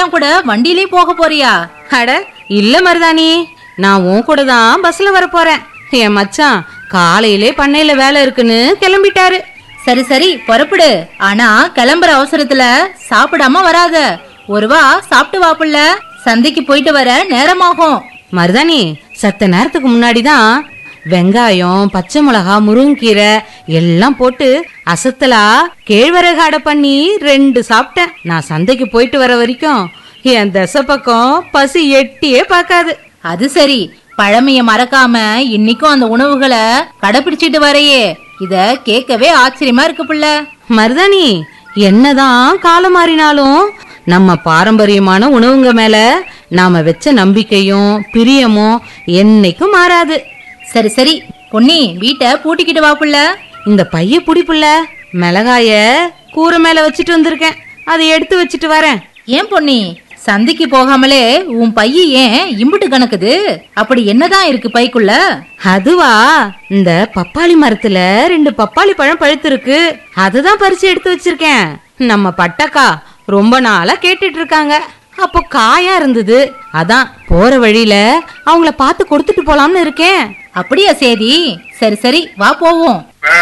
எல்லாம் கூட வண்டியிலே போக போறியா அட இல்ல மருதாணி நான் உன் கூட தான் பஸ்ல வர போறேன் என் மச்சான் காலையிலே பண்ணையில வேலை இருக்குன்னு கிளம்பிட்டாரு சரி சரி புறப்படு ஆனா கிளம்புற அவசரத்துல சாப்பிடாம வராத ஒரு வா சாப்பிட்டு வா புள்ள சந்தைக்கு போயிட்டு வர நேரமாகும் மருதாணி சத்த நேரத்துக்கு முன்னாடி தான் வெங்காயம் பச்சை மிளகா முருங்கீரை எல்லாம் போட்டு அசத்தலா கேழ்வரகு அடை பண்ணி ரெண்டு சாப்பிட்டேன் நான் சந்தைக்கு போயிட்டு வர வரைக்கும் என் தசை பக்கம் பசி எட்டியே பார்க்காது அது சரி பழமைய மறக்காம இன்னைக்கும் அந்த உணவுகளை கடைபிடிச்சிட்டு வரையே இத கேட்கவே ஆச்சரியமா இருக்கு புள்ள மருதாணி என்னதான் காலம் மாறினாலும் நம்ம பாரம்பரியமான உணவுங்க மேல நாம வச்ச நம்பிக்கையும் பிரியமும் என்னைக்கும் மாறாது சரி சரி பொன்னி வீட்டை பூட்டிக்கிட்டு வா புள்ள இந்த பைய புடிப்புல மிளகாய கூரை மேல வச்சுட்டு வந்திருக்கேன் அதை எடுத்து வச்சுட்டு வரேன் ஏன் பொன்னி சந்தைக்கு போகாமலே உன் பைய ஏன் இம்புட்டு கணக்குது அப்படி என்னதான் இருக்கு பைக்குள்ள அதுவா இந்த பப்பாளி மரத்துல ரெண்டு பப்பாளி பழம் பழுத்திருக்கு அதுதான் பறிச்சு எடுத்து வச்சிருக்கேன் நம்ம பட்டக்கா ரொம்ப நாளா கேட்டுட்டு இருக்காங்க அப்போ காயா இருந்தது அதான் போற வழியில அவங்கள பார்த்து கொடுத்துட்டு போலாம்னு இருக்கேன் அப்படியா சேதி சரி சரி வா போவோம்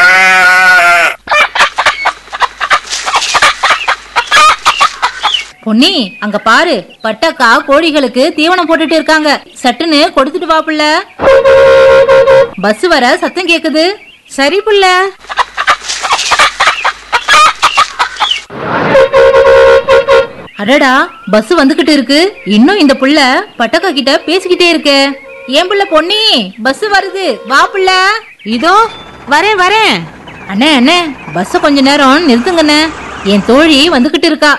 பொன்னி அங்க பாரு பட்டக்கா கோழிகளுக்கு தீவனம் போட்டுட்டு இருக்காங்க சட்டுன்னு கொடுத்துட்டு வா புள்ள பஸ் வர சத்தம் கேக்குது சரி புள்ள அடடா பஸ் வந்துகிட்டு இருக்கு இன்னும் இந்த புள்ள பட்டக்கா கிட்ட பேசிக்கிட்டே இருக்கே ஏன் புள்ள பொன்னி பஸ் வருது வா புள்ள இதோ வரேன் வரேன் அண்ணே அண்ணே பஸ் கொஞ்ச நேரம் நிறுத்துங்கண்ணே என் தோழி வந்துகிட்டு இருக்கா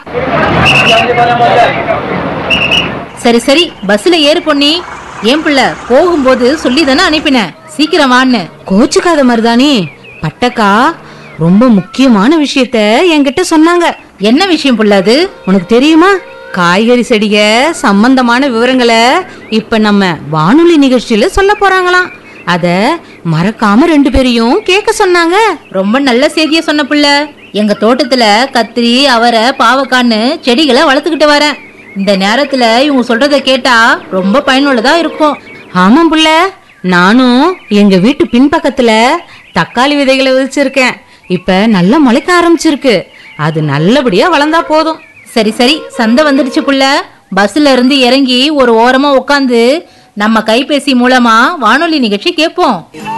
சரி சரி பஸ்ல ஏறு பொன்னி ஏன் புள்ள போகும்போது சொல்லி தானே அனுப்பினேன் சீக்கிரம் வான்னு கோச்சுக்காத மருதாணி பட்டக்கா ரொம்ப முக்கியமான விஷயத்த என்கிட்ட சொன்னாங்க என்ன விஷயம் புள்ள அது உனக்கு தெரியுமா காய்கறி செடிக சம்பந்தமான விவரங்களை இப்ப நம்ம வானொலி நிகழ்ச்சியில சொல்ல போறாங்களாம் அத மறக்காம ரெண்டு பேரையும் கேட்க சொன்னாங்க ரொம்ப நல்ல செய்திய சொன்ன புள்ள எங்க தோட்டத்துல கத்திரி அவரை பாவக்கான்னு செடிகளை வளர்த்துக்கிட்டு வரேன் இந்த நேரத்துல இவங்க சொல்றத கேட்டா ரொம்ப பயனுள்ளதா இருக்கும் ஆமாம் புள்ள நானும் எங்க வீட்டு பின்பக்கத்துல தக்காளி விதைகளை விதைச்சிருக்கேன் இப்ப நல்லா முளைக்க ஆரம்பிச்சிருக்கு அது நல்லபடியா வளர்ந்தா போதும் சரி சரி சந்தை வந்துடுச்சு புள்ள பஸ்ல இருந்து இறங்கி ஒரு ஓரமா உட்காந்து நம்ம கைபேசி மூலமா வானொலி நிகழ்ச்சி கேட்போம்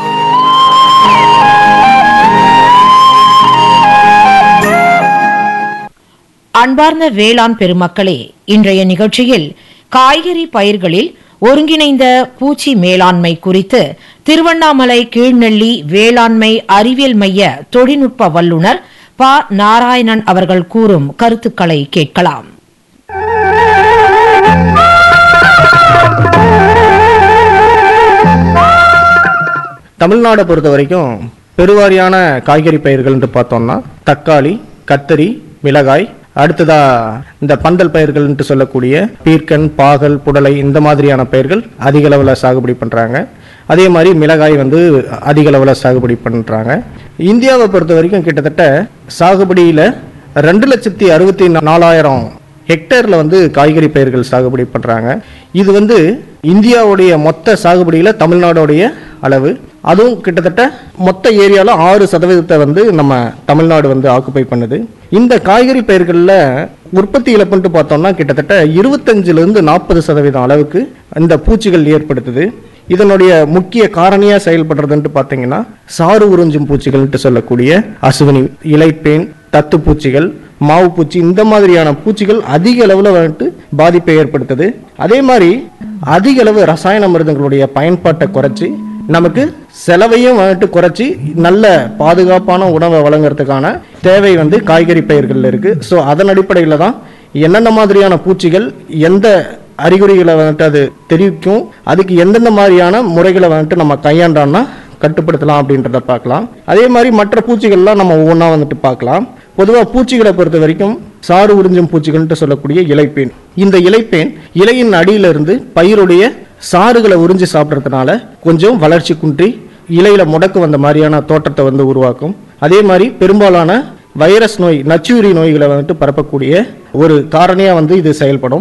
அன்பார்ந்த வேளாண் பெருமக்களே இன்றைய நிகழ்ச்சியில் காய்கறி பயிர்களில் ஒருங்கிணைந்த பூச்சி மேலாண்மை குறித்து திருவண்ணாமலை கீழ்நெல்லி வேளாண்மை அறிவியல் மைய தொழில்நுட்ப வல்லுநர் ப நாராயணன் அவர்கள் கூறும் கருத்துக்களை கேட்கலாம் தமிழ்நாடை பொறுத்த வரைக்கும் பெருவாரியான காய்கறி பயிர்கள்னு பார்த்தோம்னா தக்காளி கத்தரி மிளகாய் அடுத்ததா இந்த பந்தல் பயிர்கள்னு சொல்லக்கூடிய பீர்க்கன் பாகல் புடலை இந்த மாதிரியான பயிர்கள் அதிக அளவில் சாகுபடி பண்ணுறாங்க அதே மாதிரி மிளகாய் வந்து அதிக அளவில் சாகுபடி பண்ணுறாங்க இந்தியாவை பொறுத்த வரைக்கும் கிட்டத்தட்ட சாகுபடியில் ரெண்டு லட்சத்தி அறுபத்தி நாலாயிரம் ஹெக்டேர்ல வந்து காய்கறி பயிர்கள் சாகுபடி பண்றாங்க இது வந்து இந்தியாவுடைய மொத்த சாகுபடியில தமிழ்நாடுடைய அளவு அதுவும் கிட்டத்தட்ட மொத்த ஏரியால ஆறு சதவீதத்தை வந்து நம்ம தமிழ்நாடு வந்து ஆக்குப்பை பண்ணுது இந்த காய்கறி பயிர்களில் உற்பத்தி இழப்புன்ட்டு பார்த்தோம்னா கிட்டத்தட்ட இருபத்தஞ்சுல இருந்து நாற்பது சதவீதம் அளவுக்கு இந்த பூச்சிகள் ஏற்படுத்துது இதனுடைய முக்கிய காரணியா செயல்படுறதுன்ட்டு பார்த்தீங்கன்னா சாறு உறிஞ்சும் பூச்சிகள்ன்ட்டு சொல்லக்கூடிய அசுவினி இலைப்பேன் தத்து பூச்சிகள் மாவு பூச்சி இந்த மாதிரியான பூச்சிகள் அதிக அளவில் வந்துட்டு பாதிப்பை ஏற்படுத்துது அதே மாதிரி அதிக அளவு ரசாயன மருந்துகளுடைய பயன்பாட்டை குறைச்சி நமக்கு செலவையும் வந்துட்டு குறைச்சி நல்ல பாதுகாப்பான உணவை வழங்குறதுக்கான தேவை வந்து காய்கறி பயிர்கள்ல இருக்கு ஸோ அதன் அடிப்படையில் தான் என்னென்ன மாதிரியான பூச்சிகள் எந்த அறிகுறிகளை வந்துட்டு அது தெரிவிக்கும் அதுக்கு எந்தெந்த மாதிரியான முறைகளை வந்துட்டு நம்ம கையாண்டோம்னா கட்டுப்படுத்தலாம் அப்படின்றத பார்க்கலாம் அதே மாதிரி மற்ற பூச்சிகள்லாம் நம்ம ஒவ்வொன்றா வந்துட்டு பார்க்கலாம் பொதுவாக பூச்சிகளை பொறுத்த வரைக்கும் சாறு உறிஞ்சும் பூச்சிகள்ன்ட்டு சொல்லக்கூடிய இலைப்பேன் இந்த இலைப்பேன் இலையின் அடியிலிருந்து பயிருடைய சாறுகளை உறிஞ்சி சாப்பிட்றதுனால கொஞ்சம் வளர்ச்சி குன்றி இலையில முடக்கு வந்த மாதிரியான தோற்றத்தை வந்து உருவாக்கும் அதே மாதிரி பெரும்பாலான வைரஸ் நோய் நச்சுயிரி நோய்களை வந்துட்டு பரப்பக்கூடிய ஒரு காரணியா வந்து இது செயல்படும்